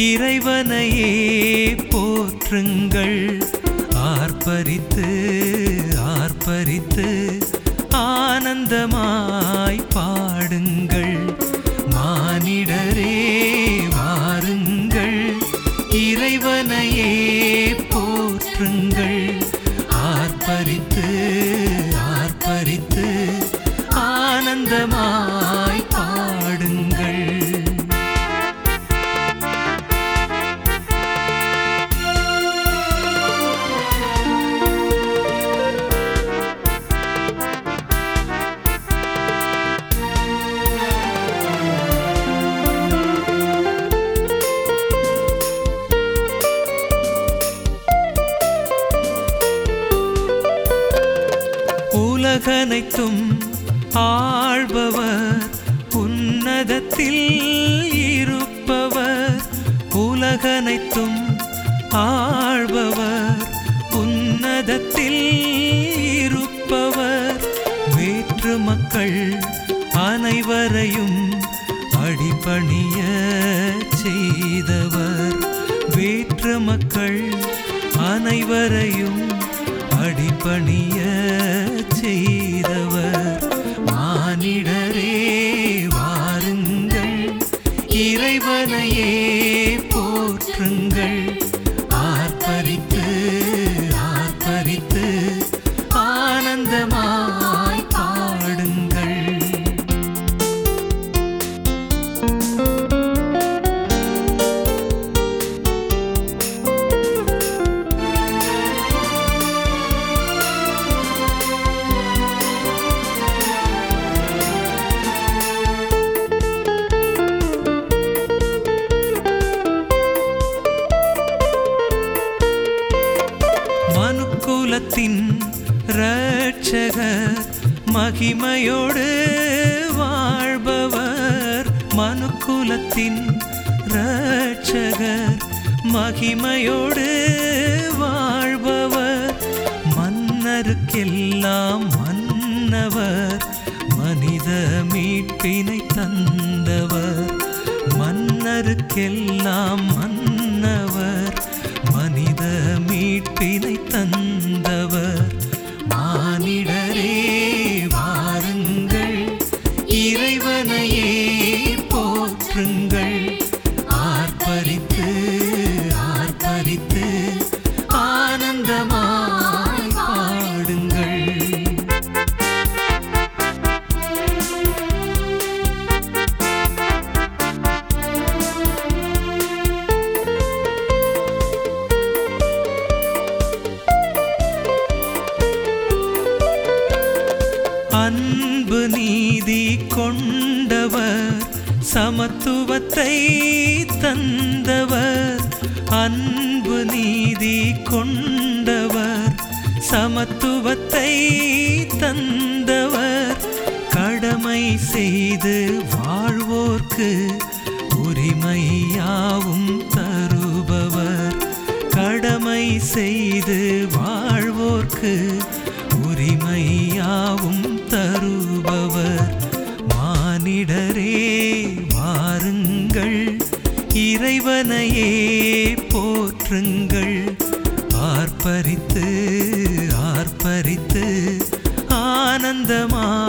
இறைவனையே போற்றுங்கள் ஆர்ப்பரித்து ஆர்ப்பரித்து ஆனந்தமாய் பாடுங்கள் மானிடரே வாருங்கள் இறைவனையே போற்றுங்கள் ஆர்ப்பரித்து ஆர்ப்பரித்து ஆனந்தமாய் பாடுங்கள் உலகனைத்தும் ஆள்பவர் உன்னதத்தில் இருப்பவர் உலகனைத்தும் ஆள்பவர் உன்னதத்தில் இருப்பவர் வேற்று மக்கள் அனைவரையும் அடிபணிய செய்தவர் வேற்று மக்கள் அனைவரையும் அடிபணிய செய்தவர் மானிடரே வாருங்கள் இறைவனையே போற்றுங்கள் ஆர்ப்பரித்து ஆர்ப்பரித்து ஆனந்தமாய் பாடுங்கள் மனுக்குலத்தின் இரட்சகர் மகிமையோடு வாழ்பவர் மனுக்குலத்தின் இரட்சகர் மகிமையோடு வாழ்பவர் மன்னருக்கெல்லாம் மன்னவர் மனித மீட்பினை தந்தவர் மன்னருக்கெல்லாம் மன்னவர் மனித மீட்பினை தந்தவர் மானிடரே வாருங்கள் இறைவனையே போற்றுங்கள் ஆர்ப்பரித்து ஆர்ப்பரித்து ஆனந்தமாய் பாடுங்கள் அன்பு நீதி கொண்டவர் சமத்துவத்தை தந்தவர் அன்பு நீதி கொண்டவர் சமத்துவத்தை தந்தவர் கடமை செய்து வாழ்வோர்க்கு உரிமையாவும் தருபவர் கடமை செய்து வாழ்வோர்க்கு உரிமையாவும் தருபவர் மானிடரே வாருங்கள் இறைவனையே போற்றுங்கள் ஆர்ப்பரித்து ஆர்ப்பரித்து ஆனந்தமா